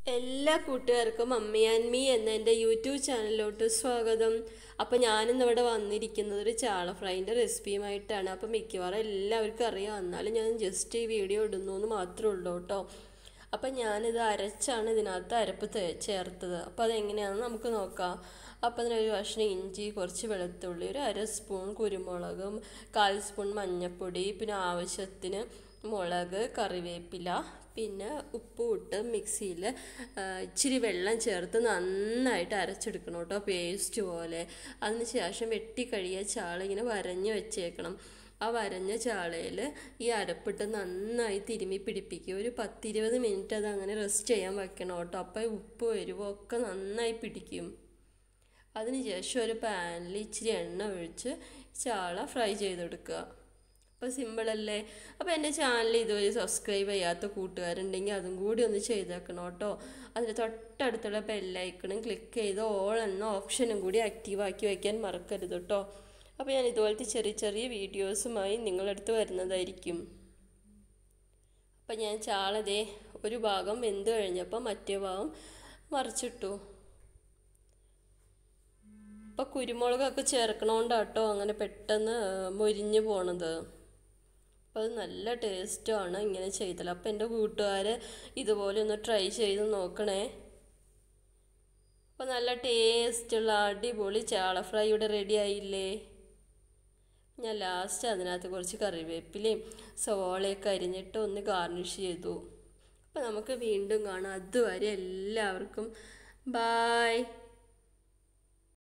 എല്ലാ കൂട്ടുകാർക്കും അമ്മി ആൻഡ് മീ എന്ന എൻ്റെ യൂട്യൂബ് ചാനലിലോട്ട് സ്വാഗതം അപ്പോൾ ഞാനിന്ന് ഇവിടെ വന്നിരിക്കുന്നത് ഒരു ചാള ഫ്രൈൻ്റെ റെസിപ്പിയുമായിട്ടാണ് അപ്പോൾ മിക്കവാറും എല്ലാവർക്കും അറിയാം എന്നാലും ഞാൻ ജസ്റ്റ് ഈ വീഡിയോ ഇടുന്നു എന്ന് മാത്രമേ ഉള്ളൂ കേട്ടോ അപ്പം ഞാനിത് അരച്ചാണ് ഇതിനകത്ത് അരപ്പ് തേ- ചേർത്തത് അപ്പോൾ അതെങ്ങനെയാണെന്ന് നമുക്ക് നോക്കാം അപ്പോൾ അതിനൊരു കഷ്ണം ഇഞ്ചി കുറച്ച് വെളുത്തുള്ളി ഒരു അര സ്പൂൺ കുരുമുളകും കാൽ സ്പൂൺ മഞ്ഞൾപ്പൊടി പിന്നെ ആവശ്യത്തിന് മുളക് കറിവേപ്പില പിന്നെ ഉപ്പ് ഇട്ട് മിക്സിയിൽ ഇച്ചിരി വെള്ളം ചേർത്ത് നന്നായിട്ട് അരച്ചെടുക്കണം കേട്ടോ പേസ്റ്റ് പോലെ അതിന് ശേഷം വെട്ടി കഴിയ ചാള ഇങ്ങനെ വരഞ്ഞ് വെച്ചേക്കണം ആ വരഞ്ഞ ചാളയിൽ ഈ അരപ്പിട്ട് നന്നായി തിരുമ്മി പിടിപ്പിക്കുക ഒരു പത്തിരുപത് മിനിറ്റ് അത് അങ്ങനെ റെസ്റ്റ് ചെയ്യാൻ വെക്കണം കേട്ടോ അപ്പോൾ ഉപ്പ് എരിവും ഒക്കെ നന്നായി പിടിക്കും അതിനുശേഷം ഒരു പാനിൽ ഇച്ചിരി എണ്ണ ഒഴിച്ച് ചാള ഫ്രൈ ചെയ്തെടുക്കുക അപ്പോൾ സിമ്പിളല്ലേ അപ്പോൾ എൻ്റെ ചാനൽ ഇതുവരെ സബ്സ്ക്രൈബ് ചെയ്യാത്ത കൂട്ടുകാരുണ്ടെങ്കിൽ അതും കൂടി ഒന്ന് ചെയ്തേക്കണം കേട്ടോ അതിൻ്റെ തൊട്ടടുത്തുള്ള ബെല്ലൈക്കണും ക്ലിക്ക് ചെയ്ത് ഓൾ എന്ന ഓപ്ഷനും കൂടി ആക്റ്റീവാക്കി വയ്ക്കാൻ മറക്കരുത് കേട്ടോ അപ്പോൾ ഞാൻ ഇതുപോലത്തെ ചെറിയ ചെറിയ വീഡിയോസുമായി നിങ്ങളുടെ അടുത്ത് വരുന്നതായിരിക്കും അപ്പം ഞാൻ ചാളതേ ഒരു ഭാഗം വെന്ത് കഴിഞ്ഞപ്പോൾ മറ്റേ ഭാഗം മറിച്ചിട്ടു അപ്പോൾ കുരുമുളകൊക്കെ ചേർക്കണോണ്ടാട്ടോ അങ്ങനെ പെട്ടെന്ന് മൊരിഞ്ഞു പോണത് അപ്പോൾ അത് നല്ല ടേസ്റ്റുമാണ് ഇങ്ങനെ ചെയ്തത് അപ്പോൾ എൻ്റെ കൂട്ടുകാർ ഇതുപോലെ ഒന്ന് ട്രൈ ചെയ്ത് നോക്കണേ അപ്പോൾ നല്ല ടേസ്റ്റുള്ള അടിപൊളി ചാള ഫ്രൈ ഇവിടെ റെഡി ആയില്ലേ ഞാൻ ലാസ്റ്റ് അതിനകത്ത് കുറച്ച് കറിവേപ്പിലയും സവാളയൊക്കെ അരിഞ്ഞിട്ട് ഒന്ന് ഗാർണിഷ് ചെയ്തു അപ്പോൾ നമുക്ക് വീണ്ടും കാണാം അതുവരെ എല്ലാവർക്കും ബായ്